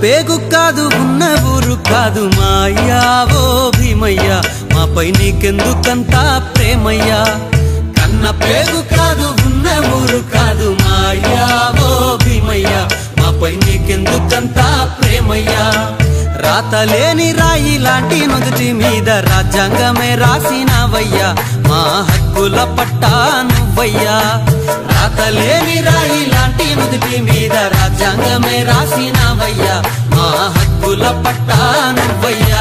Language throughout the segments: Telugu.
పేగు కాదు ఉన్న ఊరు కాదు మాయా ఓ భీమయ్య మాపై నీకెందుకంతా ప్రేమయ్యా కన్న పేగు కాదు ఉన్న ఊరు కాదు మాయా ఓ భీమయ్య మాపై నీకెందుకంతా ప్రేమయ్యా రాతలేని రాయి లాంటి నుదుటి మీద రాజ్యాంగమే రాసినవయ్యా మా హక్కుల పట్టా నువ్వయ్యా రాతలేని రాయి లాంటి నుదుటి మీద రాజ్యాంగమే రాసినవయ్యా మా హక్కుల పట్టా నువ్వయ్యా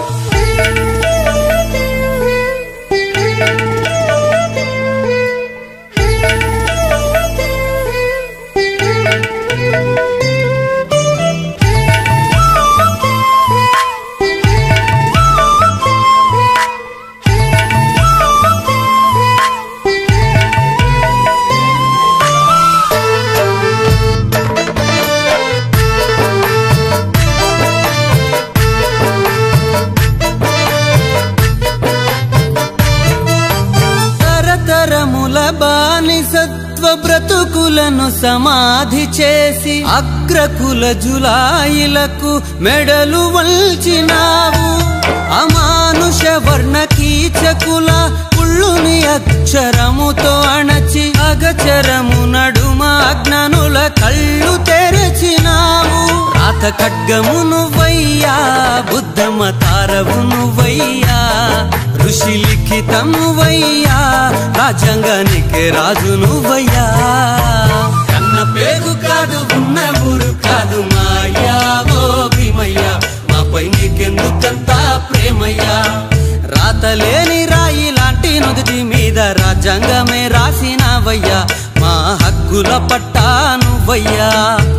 తరతరముల బానిసత్వ బ్రతుకులను సమాధి చేసి అగ్రకుల జులాయిలకు మెడలు వల్చినావు అమానుష వర్ణ కీచకుల పుళ్ళుని అక్షరముతో అణచి అగచరము నడుమ అజ్ఞానుల కళ్ళు తెరచినావు రాత ఖడ్గము నువ్వయ్యా బుద్ధమ తారవు నువ్వయ్యా ఋషి లిఖితం నువ్వయ్యా రాజ్యాంగానికి రాజు నువ్వయ్యా కన్న పేగు కాదు ఉన్న ఊరు కాదు మాయా ఓ భీమయ్యా మాపై నీకెందుకంతా ప్రేమయ్యా రాతలేని రాయి లాంటి నుదుటి మీద రాజ్యాంగమే రాసినవయ్యా మా హక్కుల పట్టా నువ్వయ్యా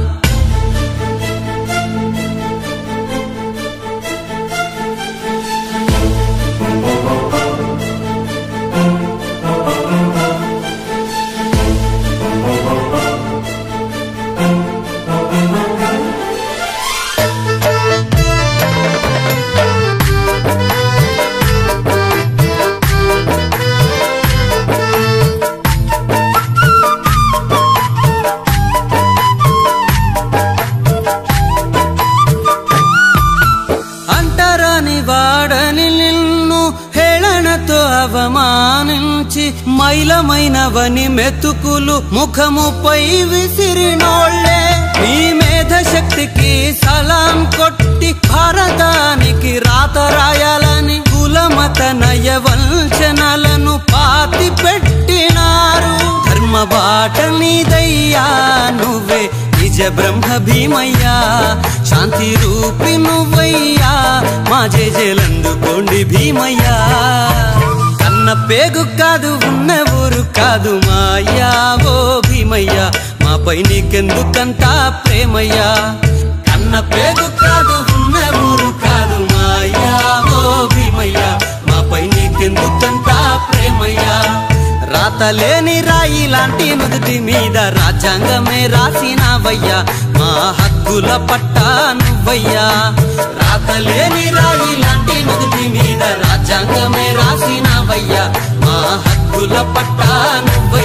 అంటరాని వాడని నిన్ను హేళనతో అవమానించి మైలమైనవని మెతుకులు ముఖముపై విసిరినోళ్ళే నీ మేధ శక్తికి సలాం కొట్టి భారతానికి రాత రాయాలని కులమత నయ వంచనలను పాతి పెట్టినారు ధర్మ బాట నీదయ్యా నువ్వే నిజ బ్రహ్మ భీమయ్యా శాంతి రూపి నువ్వయ్యా మా జేజేలందుకోండి భీమయ్యా కన్న పేగు కాదు ఉన్న ఊరు కాదు మాయా ఓ భీమయ్యా మాపై నీకెందుకంతా ప్రేమయ్యా కన్న పేగు కాదు ఉన్న ఊరు కాదు మాయా ఓ భీమయ్యా మాపై నీకెందుకంతా ప్రేమయ్యా రాతలేని రాయి లాంటి నుదుటి మీద రాజ్యాంగమే రాసినవయ్యా మా హక్కుల పట్టా నువ్వయ్యా రాతలేని రాయి లాంటి నుదుటి మీద రాజ్యాంగమే రాసినవయ్యా మా హక్కుల పట్టా నువ్వయ్యా